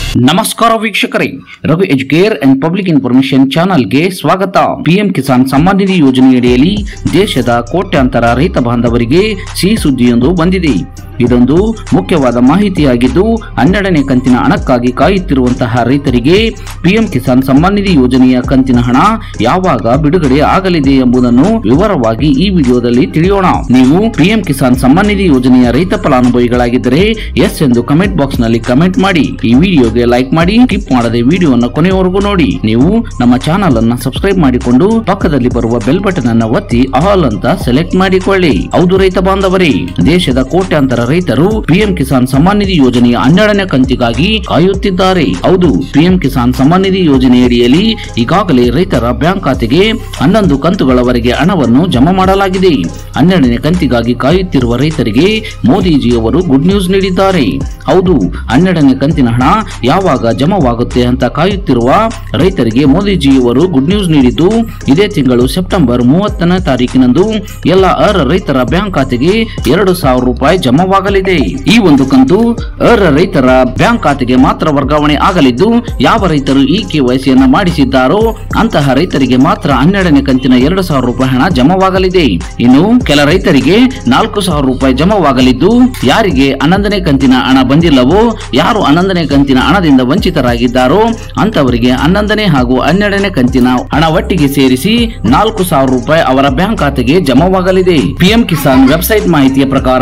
ನಮಸ್ಕಾರ ವೀಕ್ಷಕರೇ Raghu educare and public information ಚಾನಲ್ಗೆ ಸ್ವಾಗತ ಪಿಎಂ ಕಿಸಾನ್ ಸಮ್ಮಾನ್ ನಿಧಿ ಯೋಜನೆಯಡಿಯಲ್ಲಿ ದೇಶದ ಕೋಟ್ಯಾಂತರ ರೈತ ಬಾಂಧವರಿಗೆ ಸಿಹಿ ಸುದ್ದಿಯೊಂದು ಬಂದಿದೆ ಇದೊಂದು ಮುಖ್ಯವಾದ ಮಾಹಿತಿಯಾಗಿದ್ದು ಹನ್ನೆರಡನೇ ಕಂತಿನ ಹಣಕ್ಕಾಗಿ ಕಾಯುತ್ತಿರುವಂತಹ ರೈತರಿಗೆ ಪಿಎಂ ಕಿಸಾನ್ ಸಮ್ಮಾನ್ ನಿಧಿ ಯೋಜನೆಯ ಕಂತಿನ ಹಣ ಯಾವಾಗ ಬಿಡುಗಡೆ ಆಗಲಿದೆ ಎಂಬುದನ್ನು ವಿವರವಾಗಿ ಈ ವಿಡಿಯೋದಲ್ಲಿ ತಿಳಿಯೋಣ ನೀವು ಪಿಎಂ ಕಿಸಾನ್ ಸಮ್ಮಾನ್ ನಿಧಿ ಯೋಜನೆಯ ರೈತ ಫಲಾನುಭವಿಗಳಾಗಿದ್ದರೆ ಎಸ್ ಎಂದು ಕಮೆಂಟ್ ಬಾಕ್ಸ್ ನಲ್ಲಿ ಕಮೆಂಟ್ ಮಾಡಿ ಈ ವಿಡಿಯೋಗೆ ಲೈಕ್ ಮಾಡಿ ಸ್ಕಿಪ್ ಮಾಡದೆ ವಿಡಿಯೋವನ್ನು ಕೊನೆಯವರೆಗೂ ನೋಡಿ ನೀವು ನಮ್ಮ ಚಾನಲ್ ಅನ್ನ ಸಬ್ಸ್ಕ್ರೈಬ್ ಮಾಡಿಕೊಂಡು ಪಕ್ಕದಲ್ಲಿ ಬರುವ ಬೆಲ್ ಬಟನ್ ಅನ್ನ ಒತ್ತಿ ಆಲ್ ಅಂತ ಸೆಲೆಕ್ಟ್ ಮಾಡಿಕೊಳ್ಳಿ ಹೌದು ರೈತ ಬಾಂಧವರೇ ದೇಶದ ಕೋಟ್ಯಾಂತರ ರೈತರು ಪಿಎಂ ಕಿಸಾನ್ ಸಮ್ಮಾನ್ ನಿಧಿ ಯೋಜನೆಯ ಹನ್ನೆರಡನೇ ಕಂತಿಗಾಗಿ ಕಾಯುತ್ತಿದ್ದಾರೆ ಹೌದು ಪಿಎಂ ಕಿಸಾನ್ ಸಮ್ಮಾನ್ ನಿಧಿ ಯೋಜನೆಯಡಿಯಲ್ಲಿ ಈಗಾಗಲೇ ರೈತರ ಬ್ಯಾಂಕ್ ಖಾತೆಗೆ ಹನ್ನೊಂದು ಕಂತುಗಳವರೆಗೆ ಹಣವನ್ನು ಜಮಾ ಮಾಡಲಾಗಿದೆ ಹನ್ನೆರಡನೇ ಕಂತಿಗಾಗಿ ಕಾಯುತ್ತಿರುವ ರೈತರಿಗೆ ಮೋದಿಜಿಯವರು ಗುಡ್ ನ್ಯೂಸ್ ನೀಡಿದ್ದಾರೆ ಹೌದು ಹನ್ನೆರಡನೇ ಕಂತಿನ ಹಣ ಯಾವಾಗ ಜಮಾವಾಗುತ್ತೆ ಅಂತ ಕಾಯುತ್ತಿರುವ ರೈತರಿಗೆ ಮೋದಿಜಿಯವರು ಗುಡ್ ನ್ಯೂಸ್ ನೀಡಿದ್ದು ಇದೇ ತಿಂಗಳು ಸೆಪ್ಟೆಂಬರ್ ಮೂವತ್ತನೇ ತಾರೀಕಿನಂದು ಎಲ್ಲ ಅರ್ಹ ರೈತರ ಬ್ಯಾಂಕ್ ಖಾತೆಗೆ ಎರಡು ಸಾವಿರ ರೂಪಾಯಿ ಜಮಾವಾಗಲಿದೆ ಈ ಒಂದು ಕಂತು ಅರ್ಹ ರೈತರ ಬ್ಯಾಂಕ್ ಖಾತೆಗೆ ಮಾತ್ರ ವರ್ಗಾವಣೆ ಆಗಲಿದ್ದು ಯಾವ ರೈತರು ಈ ಕೆವೈಸಿಯನ್ನ ಮಾಡಿಸಿದ್ದಾರೋ ಅಂತಹ ರೈತರಿಗೆ ಮಾತ್ರ ಹನ್ನೆರಡನೇ ಕಂತಿನ ಎರಡು ಸಾವಿರ ರೂಪಾಯಿ ಹಣ ಜಮಾವಾಗಲಿದೆ ಇನ್ನು ಕೆಲ ರೈತರಿಗೆ ನಾಲ್ಕು ಸಾವಿರ ರೂಪಾಯಿ ಜಮಾವಾಗಲಿದ್ದು ಯಾರಿಗೆ ಹನ್ನೊಂದನೇ ಕಂತಿನ ಹಣ ಬಂದಿಲ್ಲವೋ ಯಾರು ಹನ್ನೊಂದನೇ ಕಂತಿನ ಹಣದಿಂದ ವಂಚಿತರಾಗಿದ್ದಾರೋ ಅಂತವರಿಗೆ ಹನ್ನೊಂದನೇ ಹಾಗೂ ಹನ್ನೆರಡನೇ ಕಂತಿನ ಹಣ ಒಟ್ಟಿಗೆ ಸೇರಿಸಿ ನಾಲ್ಕು ಸಾವಿರ ರೂಪಾಯಿ ಅವರ ಬ್ಯಾಂಕ್ ಖಾತೆಗೆ ಜಮಾವಾಗಲಿದೆ ಪಿಎಂ ಕಿಸಾನ್ ವೆಬ್ಸೈಟ್ ಮಾಹಿತಿಯ ಪ್ರಕಾರ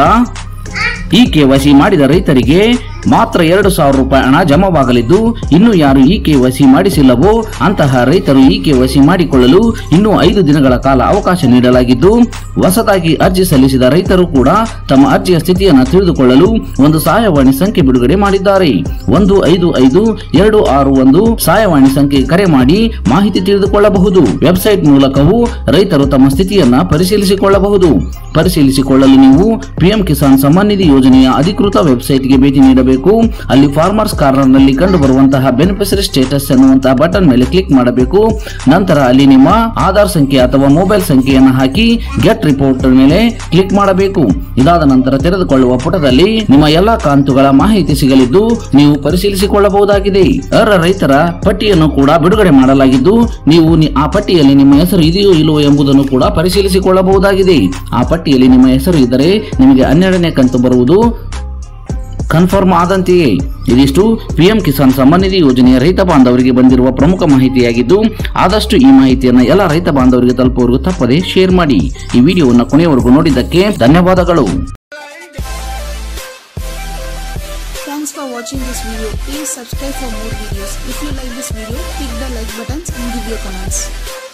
ಈ ಕೆವೈಸಿ ಮಾಡಿದ ರೈತರಿಗೆ ಮಾತ್ರ ಎರಡು ಸಾವಿರ ರೂಪಾಯಿ ಹಣ ಜಮಾವಾಗಲಿದ್ದು ಇನ್ನು ಯಾರು ಈ ಕೆವೈಸಿ ಮಾಡಿಸಿಲ್ಲವೋ ಅಂತಹ ರೈತರು ಈ ಕೆವೈಸಿ ಮಾಡಿಕೊಳ್ಳಲು ಇನ್ನೂ ಐದು ದಿನಗಳ ಕಾಲ ಅವಕಾಶ ನೀಡಲಾಗಿದ್ದು ಹೊಸದಾಗಿ ಅರ್ಜಿ ಸಲ್ಲಿಸಿದ ರೈತರು ಕೂಡ ತಮ್ಮ ಅರ್ಜಿಯ ಸ್ಥಿತಿಯನ್ನು ತಿಳಿದುಕೊಳ್ಳಲು ಒಂದು ಸಹಾಯವಾಣಿ ಸಂಖ್ಯೆ ಬಿಡುಗಡೆ ಮಾಡಿದ್ದಾರೆ ಒಂದು ಐದು ಐದು ಎರಡು ಆರು ಒಂದು ಸಹಾಯವಾಣಿ ಸಂಖ್ಯೆಗೆ ಕರೆ ಮಾಡಿ ಮಾಹಿತಿ ತಿಳಿದುಕೊಳ್ಳಬಹುದು ವೆಬ್ಸೈಟ್ ಮೂಲಕವೂ ರೈತರು ತಮ್ಮ ಸ್ಥಿತಿಯನ್ನ ಪರಿಶೀಲಿಸಿಕೊಳ್ಳಬಹುದು ಪರಿಶೀಲಿಸಿಕೊಳ್ಳಲು ನೀವು ಪಿಎಂ ಕಿಸಾನ್ ಸಮ್ಮಾನ್ ನಿಧಿ ಯೋಜನೆಯ ಅಧಿಕೃತ ವೆಬ್ಸೈಟ್ಗೆ ಭೇಟಿ ನೀಡಬೇಕು ಅಲ್ಲಿ ಫಾರ್ಮರ್ಸ್ ಕಾರ್ನರ್ ನಲ್ಲಿ ಕಂಡು ಬರುವಂತಹ ಬೆನಿಫಿಷರಿ ಸ್ಟೇಟಸ್ ಎನ್ನುವಂತಹ ಬಟನ್ ಮೇಲೆ ಕ್ಲಿಕ್ ಮಾಡಬೇಕು ನಂತರ ಅಲ್ಲಿ ನಿಮ್ಮ ಆಧಾರ್ ಸಂಖ್ಯೆ ಅಥವಾ ಮೊಬೈಲ್ ಸಂಖ್ಯೆಯನ್ನು ಹಾಕಿ ಗೆಟ್ ರಿಪೋರ್ಟ್ ಮೇಲೆ ಕ್ಲಿಕ್ ಮಾಡಬೇಕು ಇದಾದ ನಂತರ ತೆರೆದುಕೊಳ್ಳುವ ಪುಟದಲ್ಲಿ ನಿಮ್ಮ ಎಲ್ಲಾ ಕಂತುಗಳ ಮಾಹಿತಿ ಸಿಗಲಿದ್ದು ನೀವು ಪರಿಶೀಲಿಸಿಕೊಳ್ಳಬಹುದಾಗಿದೆ ಅರ್ಹ ರೈತರ ಪಟ್ಟಿಯನ್ನು ಕೂಡ ಬಿಡುಗಡೆ ಮಾಡಲಾಗಿದ್ದು ನೀವು ನಿ- ಆ ಪಟ್ಟಿಯಲ್ಲಿ ನಿಮ್ಮ ಹೆಸರು ಇದೆಯೋ ಇಲ್ಲವೋ ಎಂಬುದನ್ನು ಕೂಡ ಪರಿಶೀಲಿಸಿಕೊಳ್ಳಬಹುದಾಗಿದೆ ಆ ಪಟ್ಟಿಯಲ್ಲಿ ನಿಮ್ಮ ಹೆಸರು ಇದ್ದರೆ ನಿಮಗೆ ಹನ್ನೆರಡನೇ ಕಂತು ಬರುವುದು ಕನ್ಫರ್ಮ್ ಆದಂತೆಯೇ ಇದಿಷ್ಟು ಪಿಎಂ ಕಿಸಾನ್ ಸಮ್ಮಾನ್ ನಿಧಿ ಯೋಜನೆಯ ರೈತ ಬಾಂಧವರಿಗೆ ಬಂದಿರುವ ಪ್ರಮುಖ ಮಾಹಿತಿಯಾಗಿದ್ದು ಆದಷ್ಟು ಈ ಮಾಹಿತಿಯನ್ನು ಎಲ್ಲ ರೈತ ಬಾಂಧವರಿಗೆ ತಲುಪುವವರೆಗೂ ತಪ್ಪದೆ ಶೇರ್ ಮಾಡಿ ಈ ವಿಡಿಯೋವನ್ನು ಕೊನೆಯವರೆಗೂ ನೋಡಿದ್ದಕ್ಕೆ ಧನ್ಯವಾದಗಳು Thanks for watching this video. Please subscribe for more videos. If you like this video, click the like buttons and give your comments.